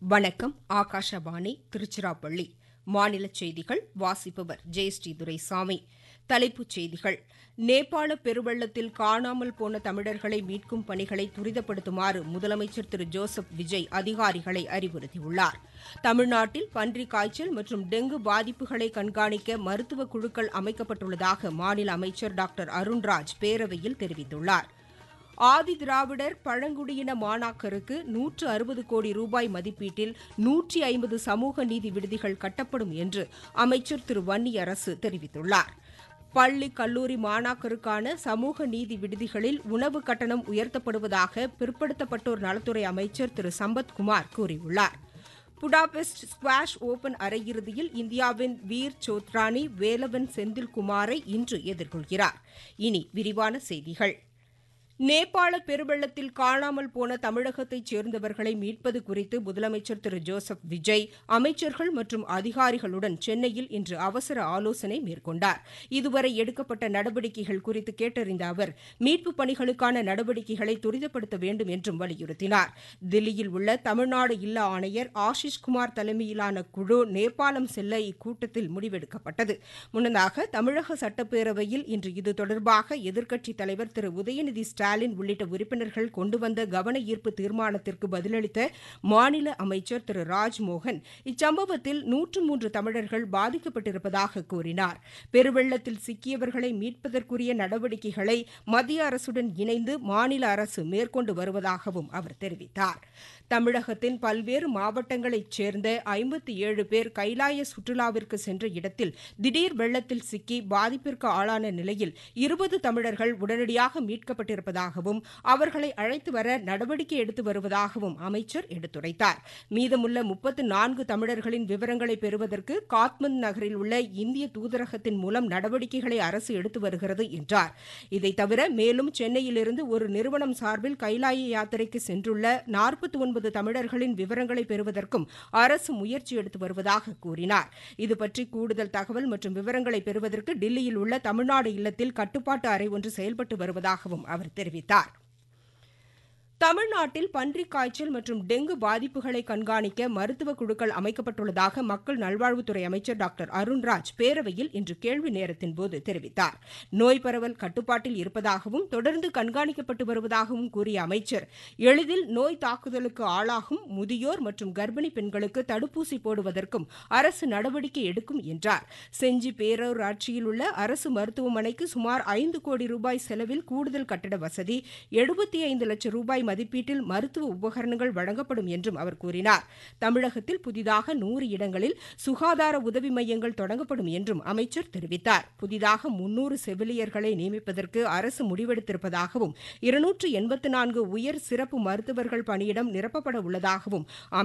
வணக்கம் ஆகாஷவாணி திருச்சிராப்பள்ளி மாநில செய்திகள் வாசிப்பவர் ஜெயஸ்ரீ துரைசாமி தலைப்புச் செய்திகள் நேபாள பெருவெள்ளத்தில் காணாமல் போன தமிழர்களை மீட்கும் பணிகளை துரிதப்படுத்துமாறு முதலமைச்சர் திரு ஜோசப் விஜய் அதிகாரிகளை அறிவுறுத்தியுள்ளார் தமிழ்நாட்டில் பன்றிக் காய்ச்சல் மற்றும் டெங்கு பாதிப்புகளை கண்காணிக்க மருத்துவ குழுக்கள் அமைக்கப்பட்டுள்ளதாக மாநில அமைச்சர் டாக்டர் அருண்ராஜ் பேரவையில் தெரிவித்துள்ளார் ஆதி திராவிடர் பழங்குடியின மாணாக்கருக்கு நூற்று அறுபது கோடி ரூபாய் மதிப்பீட்டில் நூற்றி ஐம்பது சமூக நீதி விடுதிகள் கட்டப்படும் என்று அமைச்சர் திரு வன்னியரசு தெரிவித்துள்ளார் பள்ளி கல்லூரி மாணாக்கருக்கான சமூக நீதி விடுதிகளில் உணவு கட்டணம் உயர்த்தப்படுவதாக பிற்படுத்தப்பட்டோர் நலத்துறை அமைச்சர் திரு சம்பத்குமார் கூறியுள்ளார் புடாபெஸ்ட் ஸ்குவாஷ் ஓபன் அரையிறுதியில் இந்தியாவின் வீர் சோத்ரானி வேலவன் செந்தில்குமாரை இன்று எதிர்கொள்கிறார் இனி விரிவான செய்திகள் நேபாள பெருவெள்ளத்தில் காணாமல் போன தமிழகத்தைச் சேர்ந்தவர்களை மீட்பது குறித்து முதலமைச்சர் திரு ஜோசப் விஜய் அமைச்சர்கள் மற்றும் அதிகாரிகளுடன் சென்னையில் இன்று அவசர ஆலோசனை மேற்கொண்டார் இதுவரை எடுக்கப்பட்ட நடவடிக்கைகள் குறித்து கேட்டறிந்த அவர் மீட்புப் பணிகளுக்கான நடவடிக்கைகளை துரிதப்படுத்த வேண்டும் என்றும் வலியுறுத்தினார் தில்லியில் உள்ள தமிழ்நாடு இல்ல ஆணையர் ஆஷிஷ் குமார் தலைமையிலான குழு நேபாளம் செல்ல இக்கூட்டத்தில் முடிவெடுக்கப்பட்டது முன்னதாக தமிழக சட்டப்பேரவையில் இன்று இது தொடர்பாக எதிர்க்கட்சித் தலைவர் திரு உதயநிதி ஸ்டாலின் உள்ளிட்ட உறுப்பினர்கள் கொண்டு வந்த கவன ஈர்ப்பு தீர்மானத்திற்கு பதிலளித்த மாநில அமைச்சர் திரு ராஜ்மோகன் இச்சம்பவத்தில் நூற்று மூன்று தமிழர்கள் பாதிக்கப்பட்டிருப்பதாக கூறினார் பெருவெள்ளத்தில் சிக்கியவர்களை மீட்பதற்குரிய நடவடிக்கைகளை மத்திய அரசுடன் இணைந்து மாநில அரசு மேற்கொண்டு வருவதாகவும் அவர் தெரிவித்தார் தமிழகத்தின் பல்வேறு மாவட்டங்களைச் சேர்ந்த ஐம்பத்தி ஏழு பேர் கைலாய சுற்றுலாவிற்கு சென்ற இடத்தில் திடீர் வெள்ளத்தில் சிக்கி பாதிப்பிற்கு ஆளான நிலையில் இருபது தமிழர்கள் உடனடியாக மீட்கப்பட்டிருப்பதாகவும் அவர்களை அழைத்து வர நடவடிக்கை எடுத்து வருவதாகவும் அமைச்சர் எடுத்துரைத்தார் மீதமுள்ள முப்பத்து நான்கு தமிழர்களின் விவரங்களை பெறுவதற்கு காத்மண்ட் நகரில் உள்ள இந்திய தூதரகத்தின் மூலம் நடவடிக்கைகளை அரசு எடுத்து வருகிறது என்றார் இதைத் தவிர மேலும் சென்னையிலிருந்து ஒரு நிறுவனம் சார்பில் கைலாய யாத்திரைக்கு சென்றுள்ள நாற்பத்தி ஒன்பது தமிழர்களின் விவரங்களை பெறுவதற்கும் அரசு முயற்சி எடுத்து வருவதாக கூறினார் இதுபற்றி கூடுதல் தகவல் மற்றும் விவரங்களை பெறுவதற்கு டில்லியில் உள்ள தமிழ்நாடு இல்லத்தில் கட்டுப்பாட்டு அறை ஒன்று செயல்பட்டு வருவதாகவும் அவர் தெரிவித்தார் தமிழ்நாட்டில் பன்றிக் காய்ச்சல் மற்றும் டெங்கு பாதிப்புகளை கண்காணிக்க மருத்துவ குழுக்கள் அமைக்கப்பட்டுள்ளதாக மக்கள் நல்வாழ்வுத்துறை அமைச்சர் டாக்டர் அருண்ராஜ் பேரவையில் இன்று கேள்வி நேரத்தின்போது தெரிவித்தார் நோய் பரவல் கட்டுப்பாட்டில் இருப்பதாகவும் தொடர்ந்து கண்காணிக்கப்பட்டு வருவதாகவும் கூறிய அமைச்சர் எளிதில் நோய் தாக்குதலுக்கு ஆளாகும் முதியோர் மற்றும் கர்ப்பிணி பெண்களுக்கு தடுப்பூசி போடுவதற்கும் அரசு நடவடிக்கை எடுக்கும் என்றார் செஞ்சி பேரூராட்சியில் உள்ள அரசு மருத்துவமனைக்கு சுமார் ஐந்து கோடி ரூபாய் செலவில் கூடுதல் கட்டட வசதி எழுபத்தி ஐந்து லட்சம் ரூபாய் மதிப்பீட்டில் மருத்துவ உபகரணங்கள் வழங்கப்படும் என்றும் அவர் கூறினார் தமிழகத்தில் புதிதாக நூறு இடங்களில் சுகாதார உதவி மையங்கள் தொடங்கப்படும் என்றும் அமைச்சர் தெரிவித்தார் புதிதாக முன்னூறு செவிலியர்களை நியமிப்பதற்கு அரசு முடிவெடுத்திருப்பதாகவும் இருநூற்று எண்பத்து நான்கு உயர் சிறப்பு மருத்துவர்கள் பணியிடம் நிரப்பப்பட உள்ளதாகவும்